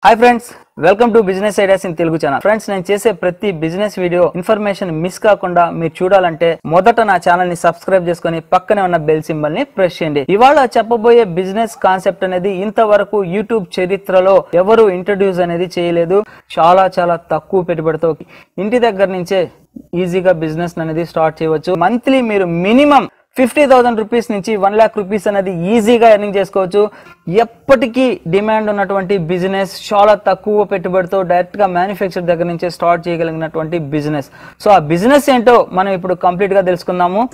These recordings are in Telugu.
hi friends welcome to business ideas in Telugu channel friends నేను చేసే ప్రతి బిజినెస్ వీడియో ఇన్ఫర్మేషన్ మిస్ కాకుండా మీరు చూడాలంటే మొదట నా ఛానల్ ని సబ్స్క్రైబ్ చేసుకొని పక్కనే ఉన్న బెల్ సింబల్ ని ప్రెస్ చేయండి ఇవాళ చెప్పబోయే బిజినెస్ కాన్సెప్ట్ అనేది ఇంతవరకు యూట్యూబ్ చరిత్రలో ఎవరు ఇంట్రడ్యూస్ అనేది చేయలేదు చాలా చాలా తక్కువ పెట్టుబడితో ఇంటి దగ్గర నుంచే ఈజీగా బిజినెస్ అనేది స్టార్ట్ చేయవచ్చు మంత్లీ మీరు మినిమం ఫిఫ్టీ థౌసండ్ రూపీస్ నుంచి వన్ ల్యాక్ రూపీస్ అనేది ఈజీగా ఎర్నింగ్ చేసుకోవచ్చు ఎప్పటికీ డిమాండ్ ఉన్నటువంటి బిజినెస్ చాలా తక్కువ పెట్టుబడితో డైరెక్ట్గా మ్యానుఫ్యాక్చర్ దగ్గర నుంచే స్టార్ట్ చేయగలిగినటువంటి బిజినెస్ సో ఆ బిజినెస్ ఏంటో మనం ఇప్పుడు కంప్లీట్గా తెలుసుకుందాము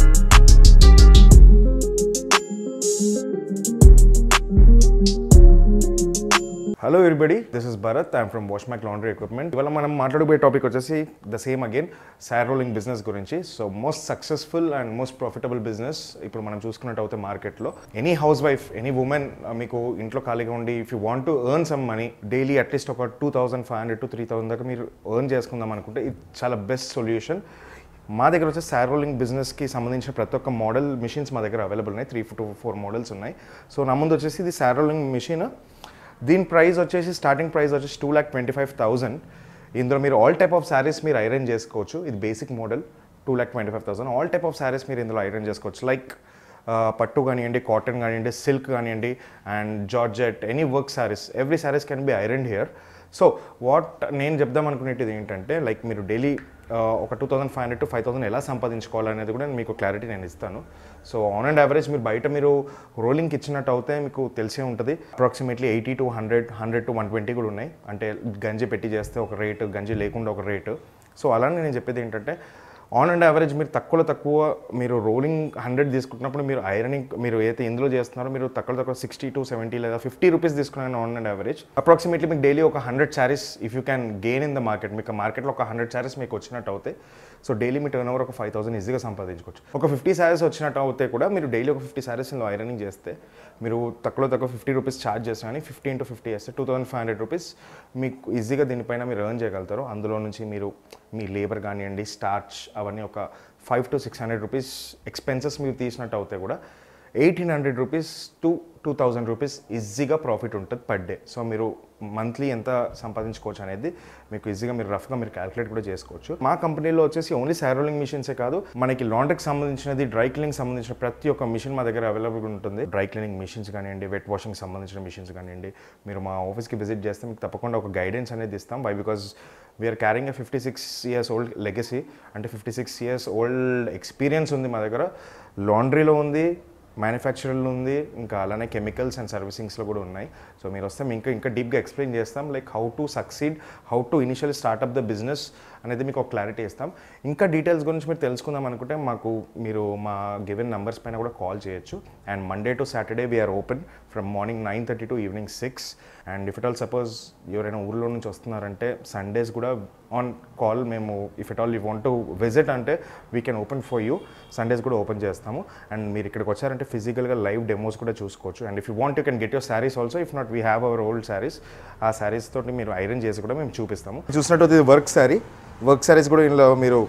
hello everybody this is Bharat I'm from Wash Mac laundry equipment ఇవాళ మనం మాట్లాడబోయే టాపిక్ వచ్చేసి the same again sari rolling business గురించి so most successful and most profitable business ఇప్పుడు మనం చూసుకున్నట్టు అయితే మార్కెట్లో any housewife any women మీకు ఇంట్లో ఖాళీగా ఉండి if you want to earn some money daily at least ఒక two thousand five hundred to three thousand దాకా మీరు ఎర్న్ చేసుకుందాం అనుకుంటే ఇది చాలా బెస్ట్ సొల్యూషన్ మా దగ్గర వచ్చే శార్ రోలింగ్ బిజినెస్కి సంబంధించిన ప్రతి ఒక్క మోడల్ మిషన్స్ మా దగ్గర అవైలబుల్ ఉన్నాయి త్రీ టు ఫోర్ మోడల్స్ ఉన్నాయి సో నా ముందు వచ్చేసి ఇది శార్ రోలింగ్ మిషన్ దీని ప్రైస్ వచ్చేసి స్టార్టింగ్ ప్రైస్ వచ్చేసి two lakh twenty five thousand ఇందులో మీరు ఆల్ టైప్ ఆఫ్ శారీస్ మీరు ఐరన్ చేసుకోవచ్చు ఇది basic model two lakh twenty five thousand all type of saris మీరు ఇందులో ఐరన్ చేసుకోవచ్చు లైక్ పట్టు కానివ్వండి కాటన్ కానివ్వండి సిల్క్ కానివ్వండి and georgette any work saris every saris can be iron here so what నేను చెప్దాం అనుకునేది ఏంటంటే లైక్ మీరు డైలీ ఒక two thousand five hundred to five thousand ఎలా సంపాదించుకోవాలనేది కూడా మీకు క్లారిటీ నేను ఇస్తాను సో ఆన్ అండ్ యావరేజ్ మీరు బయట మీరు రోలింగ్కి ఇచ్చినట్టు అయితే మీకు తెలిసే ఉంటుంది approximately eighty to hundred hundred to one twenty కూడా ఉన్నాయి అంటే గంజి పెట్టి చేస్తే ఒక రేటు గంజి లేకుండా ఒక రేటు సో అలానే నేను చెప్పేది ఏంటంటే ఆన్ అండ్ యావరేజ్ మీరు తక్కువలో తక్కువ మీరు రోలింగ్ హండ్రెడ్ తీసుకుంటున్నప్పుడు మీరు ఐరనింగ్ మీరు ఏదైతే ఇందులో చేస్తున్నారో మీరు తక్కువ తక్కువ సిక్స్టీ టు సెవెంటీ లేదా ఫిఫ్టీ రూపీస్ తీసుకున్నాను ఆన్ అండ్ యావరేజ్ అప్రాక్సిమేట్లీ మీకు డైలీ ఒక hundred saris if you can gain in the market మీకు మార్కెట్లో ఒక హండ్రెడ్ శారీస్ మీకు వచ్చినట్టు అవుతాయి సో డైలీ మీ టర్న్ ఓవర్ ఒక ఫైవ్ థౌసండ్ ఈజీగా సంపాదించుకోవచ్చు ఒక ఫిఫ్టీ శారీస్ వచ్చినట్టు అవుతే కూడా మీరు డైలీ ఒక ఫిఫ్టీ శారీస్ ఇందులో ఐరనింగ్ చేస్తే మీరు తక్కువలో తక్కువ ఫిఫ్టీ రూపీస్ ఛార్జ్ చేస్తున్నా కానీ ఫిఫ్టీ ఇంటూ ఫిఫ్టీ చేస్తే two thousand five hundred rupees మీకు ఈజీగా దీనిపైన మీరు ఎర్న్ చేయగలుగుతారు అందులో నుంచి మీరు మీ లేబర్ కానివ్వండి స్టార్చ్ అవన్నీ ఒక five to six hundred rupees expenses మీరు తీసినట్టు అవుతే కూడా eighteen hundred rupees to two thousand rupees ఈజీగా ప్రాఫిట్ ఉంటుంది పర్ డే సో మీరు మంత్లీ ఎంత సంపాదించుకోవచ్చు అనేది మీకు ఈజీగా మీరు రఫ్గా మీరు క్యాలిక్యులేట్ కూడా చేసుకోవచ్చు మా కంపెనీలో వచ్చేసి ఓన్లీ శారోలింగ్ మిషన్సే కాదు మనకి లాండ్రీకి సంబంధించినది డ్రై క్లీనింగ్ సంబంధించిన ప్రతి ఒక్క మిషన్ మా దగ్గర అవైలబుల్ ఉంటుంది డ్రై క్లీనింగ్ మిషన్స్ కానివ్వండి వెట్ వాషింగ్ సంబంధించిన మిషన్స్ కానివ్వండి మీరు మా ఆఫీస్కి విజిట్ చేస్తే మీకు తప్పకుండా ఒక గైడెన్స్ అనేది ఇస్తాం by because we're carrying a fifty six years old legacy అంటే fifty six years old experience ఉంది మా దగ్గర లాండ్రీలో ఉంది మ్యానుఫ్యాక్చరింగ్లో ఉంది ఇంకా అలానే కెమికల్స్ అండ్ సర్వీసింగ్స్లో కూడా ఉన్నాయి సో మీరు వస్తే మేము ఇంకా ఇంకా డీప్గా ఎక్స్ప్లెయిన్ చేస్తాం like how to succeed how to initial startup the business అనేది మీకు ఒక క్లారిటీ ఇస్తాం ఇంకా డీటెయిల్స్ గురించి మీరు తెలుసుకుందాం అనుకుంటే మాకు మీరు మా గివెన్ నెంబర్స్ పైన కూడా కాల్ చేయొచ్చు and Monday to Saturday we're open from morning nine thirty to evening six and if it all suppose ఎవరైనా ఊర్లో నుంచి వస్తున్నారంటే సండేస్ కూడా ఆన్ కాల్ మేము if it all you want to visit అంటే we can open for you Sundays కూడా ఓపెన్ చేస్తాము అండ్ మీరు ఇక్కడికి వచ్చారంటే ఫిజికల్గా లైవ్ డెమోస్ కూడా చూసుకోవచ్చు and if you want you can get your saris also if not we have our old saris ఆ శారీస్ తోటి మీరు ఐరన్ చేసి కూడా మేము చూపిస్తాము చూసినట్టు ఇది వర్క్ శారీ వర్క్ శారీస్ కూడా ఇందులో మీరు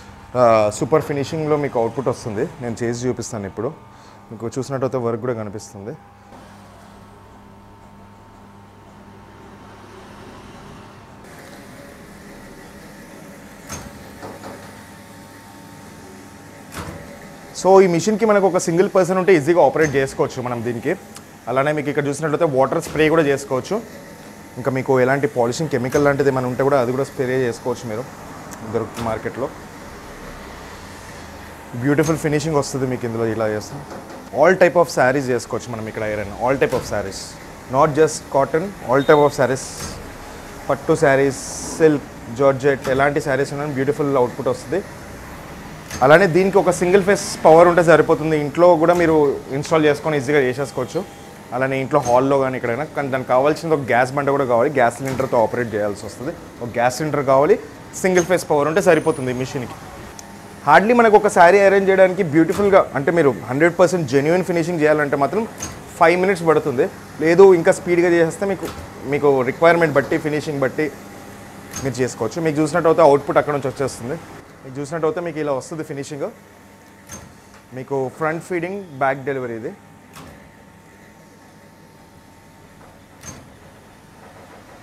సూపర్ ఫినిషింగ్లో మీకు అవుట్పుట్ వస్తుంది నేను చేసి చూపిస్తాను ఇప్పుడు మీకు చూసినట్టయితే వర్క్ కూడా కనిపిస్తుంది సో ఈ మిషన్కి మనకు ఒక సింగిల్ పర్సన్ ఉంటే ఈజీగా ఆపరేట్ చేసుకోవచ్చు మనం దీనికి అలానే మీకు ఇక్కడ చూసినట్లయితే వాటర్ స్ప్రే కూడా చేసుకోవచ్చు ఇంకా మీకు ఎలాంటి పాలిషింగ్ కెమికల్ లాంటిది ఏమైనా ఉంటే కూడా అది కూడా స్ప్రే చేసుకోవచ్చు మీరు దొరుకుతుంది మార్కెట్లో బ్యూటిఫుల్ ఫినిషింగ్ వస్తుంది మీకు ఇందులో ఇలా చేస్తాం ఆల్ టైప్ ఆఫ్ శారీస్ చేసుకోవచ్చు మనం ఇక్కడ iron all type of saris not just cotton all type of saris పట్టు శారీస్ సిల్క్ జార్జెట్ ఎలాంటి శారీస్ ఉన్నా బ్యూటిఫుల్ అవుట్పుట్ వస్తుంది అలానే దీనికి ఒక సింగిల్ ఫేస్ పవర్ ఉంటే సరిపోతుంది ఇంట్లో కూడా మీరు ఇన్స్టాల్ చేసుకొని ఈజీగా చేసేసుకోవచ్చు అలానే ఇంట్లో హాల్లో కానీ ఎక్కడైనా కానీ దానికి కావాల్సింది ఒక గ్యాస్ బండ కూడా కావాలి గ్యాస్ సిలిండర్తో ఆపరేట్ చేయాల్సి వస్తుంది ఒక గ్యాస్ సిలిండర్ కావాలి సింగిల్ ఫేస్ పవర్ ఉంటే సరిపోతుంది ఈ మిషన్కి హార్డ్లీ మనకు ఒక శారీ అరేంజ్ చేయడానికి బ్యూటిఫుల్గా అంటే మీరు హండ్రెడ్ పర్సెంట్ జెన్యున్ ఫినిషింగ్ చేయాలంటే మాత్రం ఫైవ్ మినిట్స్ పడుతుంది లేదు ఇంకా స్పీడ్గా చేస్తే మీకు మీకు రిక్వైర్మెంట్ బట్టి ఫినిషింగ్ బట్టి మీరు చేసుకోవచ్చు మీకు చూసినట్టు అయితే అవుట్పుట్ అక్కడ నుంచి వచ్చేస్తుంది మీకు చూసినట్టు అయితే మీకు ఇలా వస్తుంది ఫినిషింగ్ మీకు ఫ్రంట్ ఫీడింగ్ బ్యాక్ డెలివరీ ఇది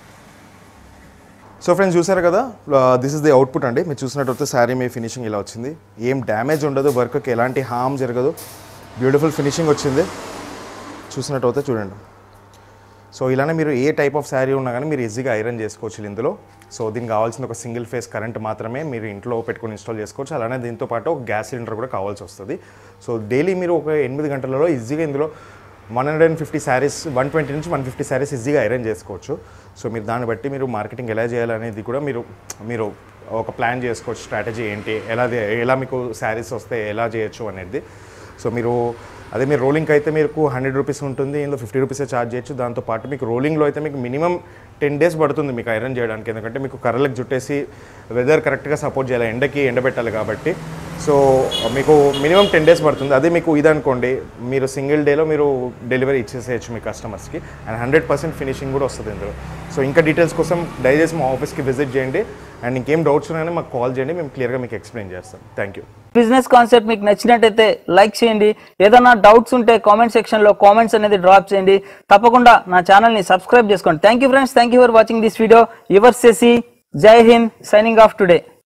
సో ఫ్రెండ్స్ చూసారు కదా దిస్ ఇస్ ది అవుట్పుట్ అండి మీరు చూసినట్టయితే శారీ మీ ఫినిషింగ్ ఇలా వచ్చింది ఏం డ్యామేజ్ ఉండదు వర్క్కి ఎలాంటి హామ్ జరగదు బ్యూటిఫుల్ ఫినిషింగ్ వచ్చింది చూసినట్టయితే చూడండి సో ఇలానే మీరు ఏ టైప్ ఆఫ్ శారీ ఉన్నా కానీ మీరు ఈజీగా ఐరన్ చేసుకోవచ్చు ఇందులో సో దీనికి కావాల్సిన ఒక సింగిల్ ఫేస్ కరెంట్ మాత్రమే మీరు ఇంట్లో పెట్టుకొని ఇన్స్టాల్ చేసుకోవచ్చు అలానే దీంతో పాటు ఒక గ్యాస్ సిలిండర్ కూడా కావాల్సి వస్తుంది సో డైలీ మీరు ఒక ఎనిమిది గంటలలో ఈజీగా ఇందులో one hundred and fifty saris one twenty నుంచి వన్ ఫిఫ్టీ శారీస్ ఈజీగా ఐరన్ చేసుకోవచ్చు సో మీరు దాన్ని బట్టి మీరు మార్కెటింగ్ ఎలా చేయాలనేది కూడా మీరు మీరు ఒక ప్లాన్ చేసుకోవచ్చు స్ట్రాటజీ ఏంటి ఎలా దే- ఎలా మీకు శారీస్ వస్తే ఎలా చేయొచ్చు అనేది సో మీరు అదే మీరు రోలింగ్కి అయితే మీకు హండ్రెడ్ రూపీస్ ఉంటుంది ఇందులో ఫిఫ్టీ రూపీసే ఛార్జ్ చేయొచ్చు దాంతోపాటు మీకు రోలింగ్లో అయితే మీకు మినిమం టెన్ డేస్ పడుతుంది మీకు ఐరన్ చేయడానికి ఎందుకంటే మీకు కర్రలకు చుట్టేసి వెదర్ కరెక్ట్గా సపోర్ట్ చేయాలి ఎండకి ఎండబెట్టాలి కాబట్టి సో మీకు మినిమం టెన్ డేస్ పడుతుంది అదే మీకు ఇదనుకోండి మీరు సింగిల్ డేలో మీరు డెలివరీ ఇచ్చేసేయచ్చు మీ కస్టమర్స్కి అండ్ హండ్రెడ్ పర్సెంట్ ఫినిషింగ్ కూడా వస్తుంది ఇందులో సో ఇంకా డీటెయిల్స్ కోసం దయచేసి మా ఆఫీస్కి విజిట్ చేయండి అండ్ ఇంకేం డౌట్స్ ఉన్నాయని మాకు కాల్ చేయండి మేము క్లియర్గా మీకు ఎక్స్ప్లెయిన్ చేస్తాం థ్యాంక్ యూ బిజినెస్ కాన్సెప్ట్ మీకు నచ్చినట్టయితే లైక్ చేయండి ఏదైనా డౌట్స్ ఉంటే కామెంట్ సెక్షన్ లో కామెంట్స్ అనేది డ్రాప్ చేయండి తప్పకుండా నా ఛానల్ ని సబ్స్క్రైబ్ చేసుకోండి thank you friends thank you for watching this video your సెసి జై హింద్ సైనింగ్ ఆఫ్ టుడే